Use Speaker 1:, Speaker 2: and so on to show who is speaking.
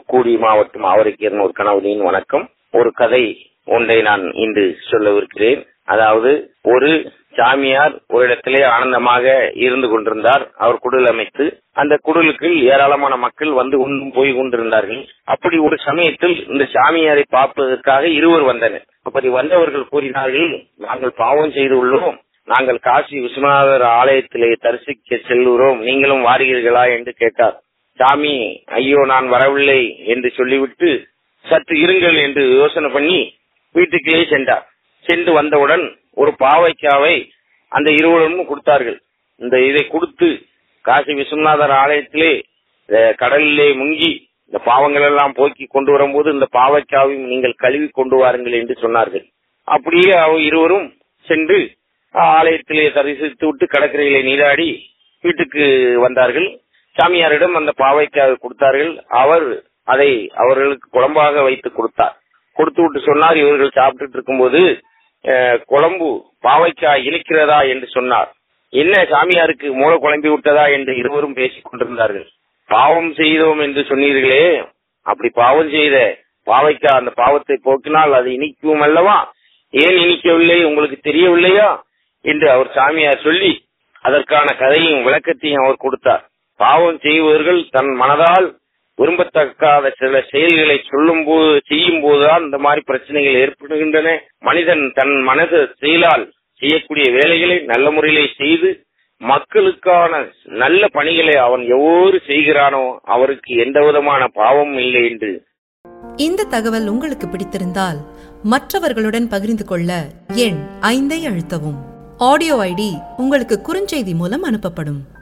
Speaker 1: தூத்துக்குடி மாவட்டம் ஆவரைக்கீரன் ஒரு கணவனின் வணக்கம் ஒரு கதை ஒன்றை நான் இன்று சொல்லவிருக்கிறேன் அதாவது ஒரு சாமியார் ஒரு இடத்திலே ஆனந்தமாக இருந்து கொண்டிருந்தார் அவர் குடில் அமைத்து அந்த குடிலுக்கு ஏராளமான மக்கள் வந்து உண்டும் போய் கொண்டிருந்தார்கள் அப்படி ஒரு சமயத்தில் இந்த சாமியாரை பார்ப்பதற்காக இருவர் வந்தனர் அப்படி வந்தவர்கள் கூறினார்கள் நாங்கள் பாவம் செய்துள்ளோம் நாங்கள் காசி விஸ்வநாதர் ஆலயத்திலே தரிசிக்க செல்கிறோம் நீங்களும் வாருகிறீர்களா என்று கேட்டார் சாமி ஐயோ நான் வரவில்லை என்று சொல்லிவிட்டு சற்று இருங்கள் என்று யோசனை பண்ணி வீட்டுக்கே சென்றார் சென்று வந்தவுடன் ஒரு பாவைக்காவை அந்த இருவரும் கொடுத்தார்கள் இந்த இதை கொடுத்து காசி விஸ்வநாதர் ஆலயத்திலே அஹ், கடலிலே முங்கி இந்த பாவங்கள் எல்லாம் போக்கி கொண்டு வரும்போது இந்த பாவைக்காவையும் நீங்கள் கழுவி கொண்டு வாருங்கள் என்று சொன்னார்கள் அப்படியே அவ இருவரும் சென்று ஆலயத்திலே தரிசித்து விட்டு கடற்கரையிலே நீராடி வீட்டுக்கு வந்தார்கள் சாமியாரிடம் அந்த பாவைக்காவை கொடுத்தார்கள் அவர் அதை அவர்களுக்கு குழம்பாக வைத்து கொடுத்தார் கொடுத்து விட்டு சொன்னார் இவர்கள் சாப்பிட்டுட்டு இருக்கும்போது அஹ், குழம்பு பாவைக்காய் இனிக்கிறதா என்று சொன்னார் என்ன சாமியாருக்கு மூளை குழம்பி விட்டதா என்று இருவரும் பேசிக் கொண்டிருந்தார்கள் பாவம் செய்தோம் என்று சொன்னீர்களே அப்படி பாவம் செய்த பாவைக்கா அந்த பாவத்தை போக்கினால் அது இனிக்கும் அல்லவா ஏன் இனிக்கவில்லை உங்களுக்கு தெரியவில்லையா என்று அவர் சாமியார் சொல்லி அதற்கான கதையும் விளக்கத்தையும் அவர் கொடுத்தார் பாவம் செய்பவர்கள் தன் மனதால் விரும்பத்தக்காத சில செயல்களை சொல்லும் போது செய்யும் போதுதான் இந்த மாதிரி பிரச்சனைகள் ஏற்படுகின்றன மனிதன் தன் மனது செயலால் செய்யக்கூடிய வேலைகளை நல்ல முறையிலே செய்து மக்களுக்கான நல்ல பணிகளை அவன் எவ்வாறு செய்கிறானோ அவருக்கு எந்த விதமான பாவமும் இல்லை என்று
Speaker 2: இந்த தகவல் உங்களுக்கு பிடித்திருந்தால் மற்றவர்களுடன் பகிர்ந்து கொள்ள எண் ஐந்தை அழுத்தவும் ஆடியோ ஐடி உங்களுக்கு குறுஞ்செய்தி மூலம் அனுப்பப்படும்